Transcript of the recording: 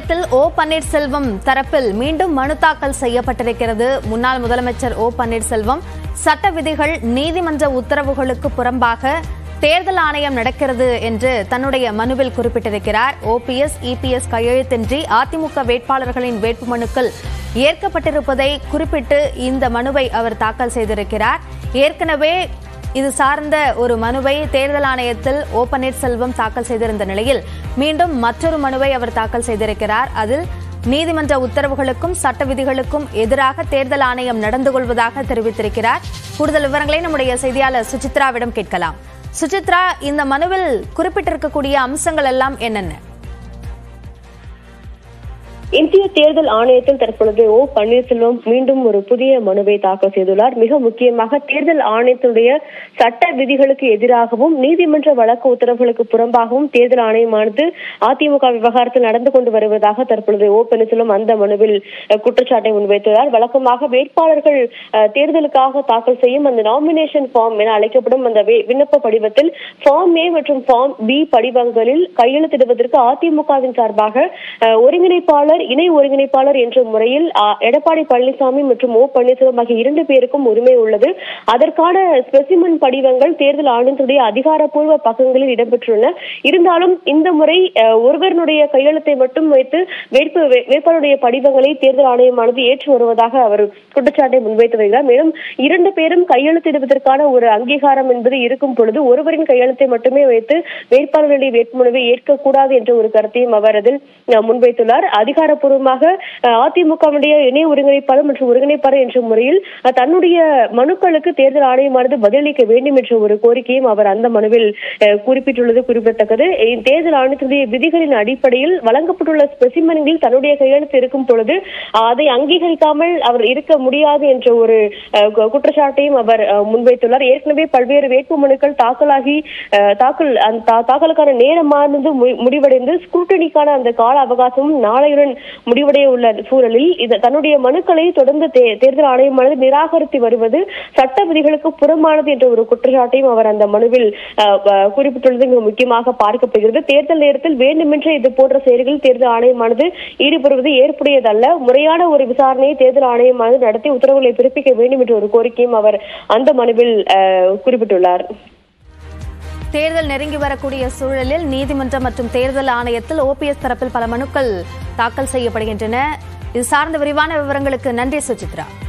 ஆணையத்தில் ஓ பன்னீர்செல்வம் தரப்பில் மீண்டும் மனு தாக்கல் செய்யப்பட்டிருக்கிறது முன்னாள் முதலமைச்சர் ஓ பன்னீர்செல்வம் சட்ட விதிகள் நீதிமன்ற உத்தரவுகளுக்கு புறம்பாக தேர்தல் ஆணையம் நடக்கிறது என்று தன்னுடைய மனுவில் குறிப்பிட்டிருக்கிறார் ஓபிஎஸ் இபிஎஸ் கையெழுத்தின்றி அதிமுக வேட்பாளர்களின் வேட்புமனுக்கள் ஏற்கப்பட்டிருப்பதை குறிப்பிட்டு இந்த மனுவை அவர் தாக்கல் செய்திருக்கிறார் ஏற்கனவே இது சார்ந்த ஒரு மனுவை தேர்தல் ஆணையத்தில் ஓ பன்னீர்செல்வம் தாக்கல் செய்திருந்த நிலையில் மீண்டும் மற்றொரு மனுவை அவர் தாக்கல் செய்திருக்கிறார் அதில் நீதிமன்ற உத்தரவுகளுக்கும் சட்ட விதிகளுக்கும் எதிராக தேர்தல் ஆணையம் நடந்து கொள்வதாக தெரிவித்திருக்கிறார் கூடுதல் விவரங்களை நம்முடைய செய்தியாளர் சுசித்ராவிடம் கேட்கலாம் சுசித்ரா இந்த மனுவில் குறிப்பிட்டிருக்கக்கூடிய அம்சங்கள் எல்லாம் என்னென்ன இந்திய தேர்தல் ஆணையத்தில் தற்பொழுது ஓ பன்னீர்செல்வம் மீண்டும் ஒரு புதிய மனுவை தாக்கல் செய்துள்ளார் மிக முக்கியமாக தேர்தல் ஆணையத்தினுடைய சட்ட விதிகளுக்கு எதிராகவும் நீதிமன்ற வழக்கு உத்தரவுகளுக்கு புறம்பாகவும் தேர்தல் ஆணையமானது அதிமுக விவகாரத்தில் நடந்து கொண்டு வருவதாக தற்பொழுது ஓ பன்னீர்செல்வம் அந்த மனுவில் அஹ், குற்றச்சாட்டை முன்வைத்துள்ளார் வழக்கமாக வேட்பாளர்கள் அஹ், தேர்தலுக்காக தாக்கல் செய்யும் அந்த நாமினேஷன் ஃபார்ம் என அழைக்கப்படும் அந்த வே- விண்ணப்ப படிவத்தில் ஃபார்ம் ஏ மற்றும் ஃபார்ம் பி படிவங்களில் கையெழுத்திடுவதற்கு அதிமுகவின் சார்பாக அஹ், ஒருங்கிணைப்பாளர் இணை ஒருங்கிணைப்பாளர் என்ற முறையில் அஹ், எடப்பாடி பழனிசாமி மற்றும் ஓ பன்னீர்செல்வம் ஆகிய இரண்டு பேருக்கும் உரிமை உள்ளது அதற்கான ஸ்பெசிமன் படிவங்கள் தேர்தல் ஆணையத்துடைய அதிகாரப்பூர்வ பக்கங்களில் இடம்பெற்றுள்ளன இருந்தாலும் இந்த முறை அஹ், ஒருவருடைய கையெழுத்தை மட்டும் வைத்து வேட்பு வே- வேட்பாளருடைய படிவங்களை தேர்தல் ஆணையமானது ஏற்று வருவதாக அவர் குற்றச்சாட்டை முன்வைத்து வருகிறார் மேலும் இரண்டு பேரும் கையெழுத்திடுவதற்கான ஒரு அங்கீகாரம் என்பது இருக்கும் பொழுது ஒருவரின் கையெழுத்தை மட்டுமே வைத்து வேட்பாளர்களுடைய வேட்புமனுவை ஏற்கக்கூடாது என்ற ஒரு கருத்தையும் அவர் அதில் அஹ், முன்வைத்துள்ளார் அதிகாரப்பூர்வமாக அஹ், அதிமுகவுடைய இணை ஒருங்கிணைப்பாளர் மற்றும் ஒருங்கிணைப்பாளர் என்ற முறையில் அஹ், தன்னுடைய மனுக்களுக்கு தேர்தல் ஆணையமானது பதிலளிக்க வேண்டும் என்ற ஒரு கோரிக்கையும் அவர் அந்த மனுவில் அஹ், குறிப்பிட்டுள்ளது குறிப்பிடத்தக்கது இ- தேர்தல் ஆணையத்தினுடைய விதிகளின் அடிப்படையில் வழங்கப்பட்டுள்ள ஸ்பெசிமன்களில் தன்னுடைய கையெழுத்து இருக்கும் பொழுது அஹ், அதை அங்கீகரிக்காமல் அவர் இருக்க முடியாது என்ற ஒரு அஹ், கு- குற்றச்சாட்டையும் அவர் அஹ், முன்வைத்துள்ளார் ஏற்கனவே பல்வேறு வேட்புமனுக்கள் தாக்கலாகி அஹ், தாக்கல் அந்த தா- தாக்கலுக்கான நேரமானது மு- முடிவடைந்து ஸ்கூட்டனிக்கான அந்த கால அவகாசமும் நாளையுடன் முடிவடைய உள்ள சூழலில் இது தன்னுடைய மனுக்களை தொடர்ந்து தே- தேர்தல் ஆணையமானது நிராகரித்து வருவது சட்ட விதிகளுக்கு புறம்பானது என்ற ஒரு குற்றச்சாட்டையும் அவர் அந்த மனுவில் அஹ், அஹ், குறிப்பிட்டுள்ளது மிக முக்கியமாக பார்க்கப்படுகிறது தேர்தல் நேரத்தில் வேண்டுமென்றே இது போன்ற செயல்களில் தேர்தல் ஆணையமானது ஈடுபடுவது ஏற்புடையதல்ல முறையான ஒரு விசாரணையை தேர்தல் ஆணையமானது நடத்தி உத்தரவுகளை பிறப்பிக்க வேண்டும் என்ற ஒரு கோரிக்கையும் அவர் அந்த மனுவில் அஹ், குறிப்பிட்டுள்ளார் தேர்தல் நெருங்கி வரக்கூடிய சூழலில் நீதிமன்றம் மற்றும் தேர்தல் ஆணையத்தில் ஓபிஎஸ் தரப்பில் பல மனுக்கள் தாக்கல் செய்யப்படுகின்றன இது சார்ந்த விரிவான விவரங்களுக்கு நன்றி சுசித்ரா